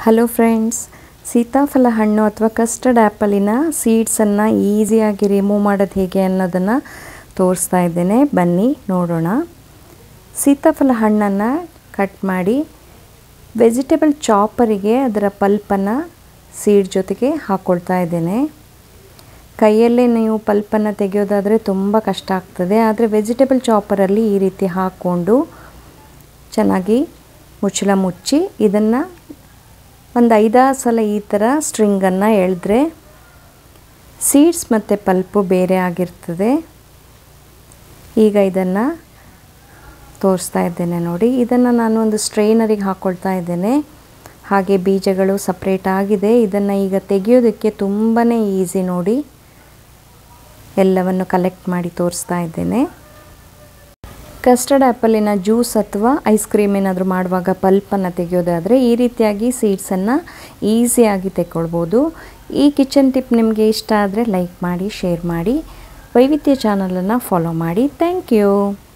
hello friends ಸೀತಾಫಲ ಹಣ್ಣು ಅಥವಾ ಕಸ್ಟರ್ಡ್ ಆ್ಯಪಲಿನ ಸೀಡ್ಸನ್ನು ಈಸಿಯಾಗಿ ರಿಮೂವ್ ಮಾಡೋದು ಹೇಗೆ ಅನ್ನೋದನ್ನು ತೋರಿಸ್ತಾ ಇದ್ದೇನೆ ಬನ್ನಿ ನೋಡೋಣ ಸೀತಾಫಲ ಹಣ್ಣನ್ನು ಕಟ್ ಮಾಡಿ ವೆಜಿಟೇಬಲ್ ಚಾಪರಿಗೆ ಅದರ ಪಲ್ಪನ್ನು ಸೀಡ್ ಜೊತೆಗೆ ಹಾಕ್ಕೊಳ್ತಾ ಇದ್ದೇನೆ ಕೈಯಲ್ಲೇ ನೀವು ಪಲ್ಪನ್ನು ತೆಗೆಯೋದಾದರೆ ತುಂಬ ಕಷ್ಟ ಆಗ್ತದೆ ಆದರೆ ವೆಜಿಟೇಬಲ್ ಚಾಪರಲ್ಲಿ ಈ ರೀತಿ ಹಾಕ್ಕೊಂಡು ಚೆನ್ನಾಗಿ ಮುಚ್ಚಳ ಮುಚ್ಚಿ ಇದನ್ನು ಒಂದು ಐದಾರು ಸಲ ಈ ಥರ ಸ್ಟ್ರಿಂಗನ್ನು ಎಳೆದ್ರೆ ಸೀಡ್ಸ್ ಮತ್ತು ಪಲ್ಪು ಬೇರೆ ಆಗಿರ್ತದೆ ಈಗ ಇದನ್ನು ತೋರಿಸ್ತಾ ಇದ್ದೇನೆ ನೋಡಿ ಇದನ್ನು ನಾನು ಒಂದು ಸ್ಟ್ರೈನರಿಗೆ ಹಾಕ್ಕೊಳ್ತಾ ಇದ್ದೇನೆ ಹಾಗೆ ಬೀಜಗಳು ಸಪ್ರೇಟ್ ಆಗಿದೆ ಇದನ್ನು ಈಗ ತೆಗೆಯೋದಕ್ಕೆ ತುಂಬಾ ಈಸಿ ನೋಡಿ ಎಲ್ಲವನ್ನು ಕಲೆಕ್ಟ್ ಮಾಡಿ ತೋರಿಸ್ತಾ ಇದ್ದೇನೆ ಕಸ್ಟರ್ಡ್ ಆ್ಯಪಲಿನ ಜ್ಯೂಸ್ ಅಥವಾ ಐಸ್ ಕ್ರೀಮ್ ಏನಾದರೂ ಮಾಡುವಾಗ ಪಲ್ಪನ್ನು ತೆಗೆಯೋದಾದರೆ ಈ ರೀತಿಯಾಗಿ ಸೀಡ್ಸನ್ನು ಈಸಿಯಾಗಿ ತೆಕ್ಕೊಳ್ಬೋದು ಈ ಕಿಚನ್ ಟಿಪ್ ನಿಮಗೆ ಇಷ್ಟ ಆದರೆ ಲೈಕ್ ಮಾಡಿ ಶೇರ್ ಮಾಡಿ ವೈವಿಧ್ಯ ಚಾನಲನ್ನು ಫಾಲೋ ಮಾಡಿ ಥ್ಯಾಂಕ್ ಯು